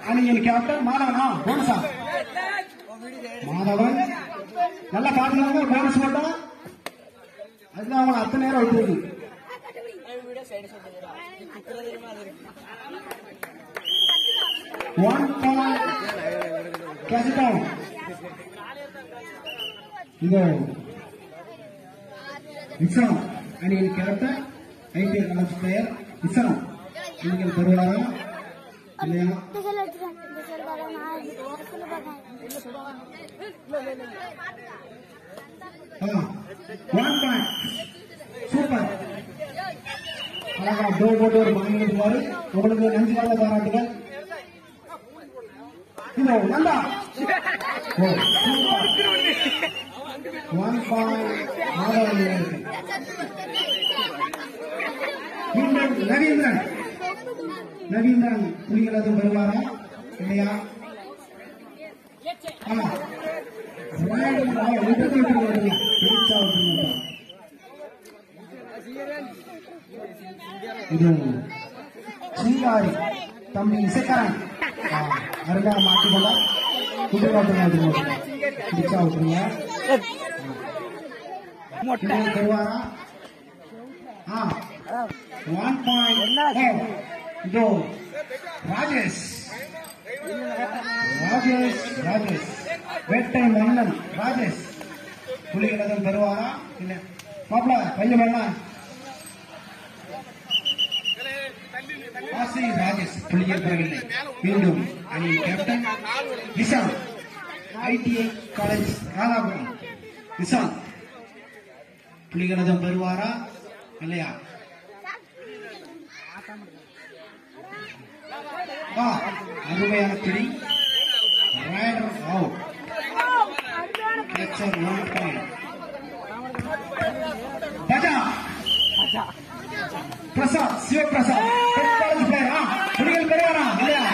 அணியின் கேப்டன் மாதவனா போனஸா மாதவன் நல்லா பாத்துக்காங்க போனஸ் போட்டா அதுதான் அவன் அத்தனை நேரம் விட்டுருக்கு ஒன் பாயிண்ட் கேட்ச் டவுன் இது விக்ரம் அணியின் captain IPL colours player Vikram நீங்கள் பெறுவாரா இல்லையா இந்த செல் எடுத்துட்டேன் இந்த செல் வர நான் இந்த செல் பார்க்கேன் ஒன் பாயிண்ட் சூப்பர் அழகா டோ போட்டு ஒரு பாயிண்ட் எடுத்துவாரு உங்களுக்கு நன்றி கால பாராட்டுகள் இதோ நல்லா ஒன் பாயிண்ட் மீண்டும் ரவீந்திரன் ரவீந்திரன் புலிகள் அது வருவாரா இல்லையா ஆமா விட்டு விட்டு வருங்க பெருசா விட்டுருங்க இது சிங்காரி தம்பி இசைக்காரன் ஆ, அருகா மாட்டிக்கொண்டா புது காட்டு மாட்டிக்கொண்டா பிடிச்சா விட்டுருங்க இது தருவாரா ஆ ஒன் பாயிண்ட் இதோ ராஜேஷ் ராஜேஷ் ராஜேஷ் வேட்டை மன்னன் ராஜேஷ் புலிகளதும் பெறுவாரா இல்ல மாப்பிள பையன் வேணா காசி ராஜேஷ் புள்ளிகள் பெறவில்லை மீண்டும் அணியின் captain Vishal ITI college Radhapuram Vishal புலிகளதும் பெறுவாரா இல்லையா வா அருமையான பிடி raider out catcher one point பஜா பிரசாத் சிவபிரசாத் காலேஜ் பிளேயர் ஆ புலிகள் பெறுவாரா இல்லையா